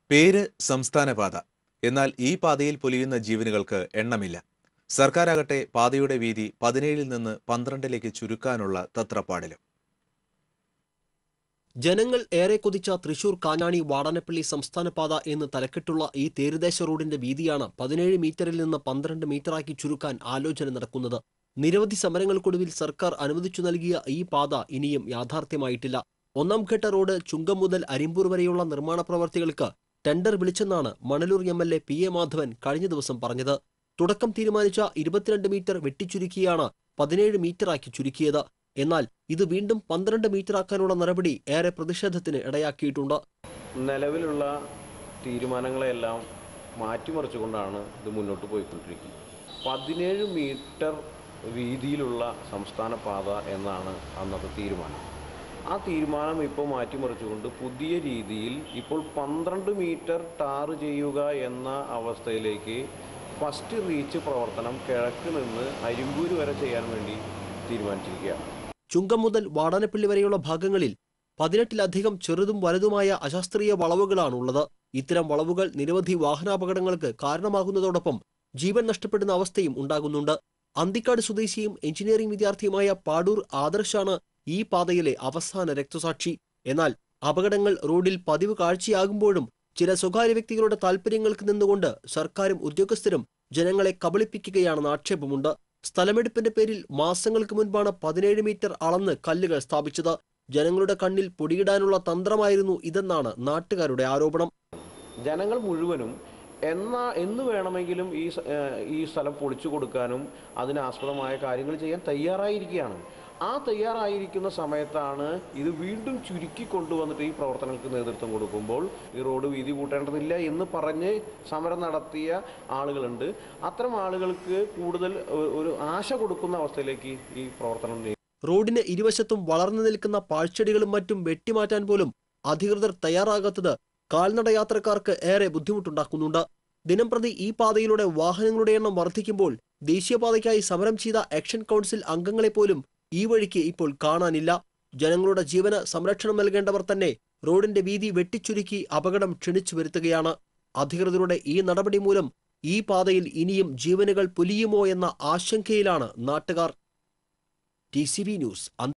പേര് സംസ്ഥാനപാത എന്നാൽ ഈ പാതയിൽ പൊലിയുന്ന ജീവനുകൾക്ക് എണ്ണമില്ല സർക്കാരാകട്ടെ പാതയുടെ വീതി പതിനേഴിൽ നിന്ന് പന്ത്രണ്ടിലേക്ക് ചുരുക്കാനുള്ള തത്രപ്പാടിലും ജനങ്ങൾ ഏറെ കൊതിച്ച തൃശൂർ കാഞ്ഞാണി വാടാനപ്പള്ളി സംസ്ഥാനപാത എന്ന് തലക്കെട്ടുള്ള ഈ തീരദേശ റോഡിന്റെ വീതിയാണ് പതിനേഴ് മീറ്ററിൽ നിന്ന് പന്ത്രണ്ട് മീറ്ററാക്കി ചുരുക്കാൻ ആലോചന നടക്കുന്നത് നിരവധി സമരങ്ങൾക്കൊടുവിൽ സർക്കാർ അനുവദിച്ചു നൽകിയ ഈ പാത ഇനിയും യാഥാർത്ഥ്യമായിട്ടില്ല ഒന്നാം ഘട്ട റോഡ് ചുങ്കം മുതൽ അരിമ്പൂർ വരെയുള്ള നിർമ്മാണ പ്രവർത്തികൾക്ക് ടെൻഡർ വിളിച്ചെന്നാണ് Manalur M L A P A Madhavan കഴിഞ്ഞ ദിവസം പറഞ്ഞത് തുടക്കം തീരുമാനിച്ച ഇരുപത്തിരണ്ട് മീറ്റർ വെട്ടിച്ചുരുക്കിയാണ് പതിനേഴ് മീറ്ററാക്കി ചുരുക്കിയത് എന്നാൽ ഇത് വീണ്ടും പന്ത്രണ്ട് മീറ്ററാക്കാനുള്ള നടപടി ഏറെ പ്രതിഷേധത്തിന് ഇടയാക്കിയിട്ടുണ്ട് നിലവിലുള്ള തീരുമാനങ്ങളെല്ലാം മാറ്റിമറിച്ചുകൊണ്ടാണ് ഇത് മുന്നോട്ട് പോയിക്കൊണ്ടിരിക്കുന്നത് പതിനേഴ് മീറ്റർ വീതിയിലുള്ള സംസ്ഥാന പാത എന്നാണ് അന്നത്തെ തീരുമാനം ആ തീരുമാനം ഇപ്പോൾ മാറ്റിമറിച്ചുകൊണ്ട് പുതിയ രീതിയിൽ ഇപ്പോൾ പന്ത്രണ്ട് മീറ്റർ ടാർ ചെയ്യുക എന്ന അവസ്ഥയിലേക്ക് ഫസ്റ്റ് റീച്ച് പ്രവർത്തനം കിഴക്ക് നിന്ന് അരിമ്പൂര് വരെ ചെയ്യാൻ വേണ്ടി തീരുമാനിച്ചിരിക്കുകയാണ് ചുങ്കം മുതൽ വാടാനപ്പള്ളി വരെയുള്ള ഭാഗങ്ങളിൽ പതിനെട്ടിലധികം ചെറുതും വലുതുമായ അശാസ്ത്രീയ വളവുകളാണുള്ളത് ഇത്തരം വളവുകൾ നിരവധി വാഹനാപകടങ്ങൾക്ക് കാരണമാകുന്നതോടൊപ്പം ജീവൻ നഷ്ടപ്പെടുന്ന അവസ്ഥയും ഉണ്ടാകുന്നുണ്ട് അന്തിക്കാട് സ്വദേശിയും എഞ്ചിനീയറിംഗ് വിദ്യാർത്ഥിയുമായ പാടൂർ ആദർശാണ് ഈ പാതയിലെ അവസാന രക്തസാക്ഷി എന്നാൽ അപകടങ്ങൾ റോഡിൽ പതിവ് കാഴ്ചയാകുമ്പോഴും ചില സ്വകാര്യ വ്യക്തികളുടെ താൽപ്പര്യങ്ങൾക്ക് നിന്നുകൊണ്ട് സർക്കാരും ഉദ്യോഗസ്ഥരും ജനങ്ങളെ കബളിപ്പിക്കുകയാണെന്ന് ആക്ഷേപമുണ്ട് സ്ഥലമെടുപ്പിന്റെ പേരിൽ മാസങ്ങൾക്ക് മുൻപാണ് പതിനേഴ് മീറ്റർ അളന്ന് കല്ലുകൾ സ്ഥാപിച്ചത് ജനങ്ങളുടെ കണ്ണിൽ പൊടിയിടാനുള്ള തന്ത്രമായിരുന്നു ഇതെന്നാണ് നാട്ടുകാരുടെ ആരോപണം ജനങ്ങൾ മുഴുവനും എന്നാ എന്ന് വേണമെങ്കിലും ഈ സ- ഏഹ് ഈ സ്ഥലം പൊളിച്ചു കൊടുക്കാനും അതിനാസ്പദമായ കാര്യങ്ങൾ ചെയ്യാൻ തയ്യാറായിരിക്കുകയാണ് ആ തയ്യാറായിരിക്കുന്ന സമയത്താണ് ഇത് വീണ്ടും ചുരുക്കി കൊണ്ടുവന്നിട്ട് ഈ പ്രവർത്തനങ്ങൾക്ക് നേതൃത്വം കൊടുക്കുമ്പോൾ ഈ റോഡ് വീതി കൂട്ടേണ്ടതില്ല എന്ന് പറഞ്ഞ് സമരം നടത്തിയ ആളുകളുണ്ട് അത്തരം ആളുകൾക്ക് കൂടുതൽ ഒ- ഒരു ആശ കൊടുക്കുന്ന അവസ്ഥയിലേക്ക് ഈ പ്രവർത്തനം നീ- റോഡിന് ഇരുവശത്തും വളർന്നു നിൽക്കുന്ന പാഴ്ചെടികളും മറ്റും വെട്ടിമാറ്റാൻ പോലും അധികൃതർ തയ്യാറാകാത്തത് കാൽനട യാത്രക്കാർക്ക് ഏറെ ബുദ്ധിമുട്ടുണ്ടാക്കുന്നുണ്ട് ദിനംപ്രതി ഈ പാതയിലൂടെ വാഹനങ്ങളുടെ എണ്ണം വർദ്ധിക്കുമ്പോൾ ദേശീയപാതയ്ക്കായി സമരം ചെയ്ത ആക്ഷൻ കൗൺസിൽ അംഗങ്ങളെ പോലും ഈ വഴിക്ക് ഇപ്പോൾ കാണാനില്ല ജനങ്ങളുടെ ജീവന് സംരക്ഷണം നൽകേണ്ടവർ തന്നെ റോഡിന്റെ വീതി വെട്ടിച്ചുരുക്കി അപകടം ക്ഷണിച്ചു വരുത്തുകയാണ് അധികൃതരുടെ ഈ നടപടി മൂലം ഈ പാതയിൽ ഇനിയും ജീവനുകൾ പൊലിയുമോ എന്ന ആശങ്കയിലാണ് നാട്ടുകാർ ടി സി ബി ന്യൂസ്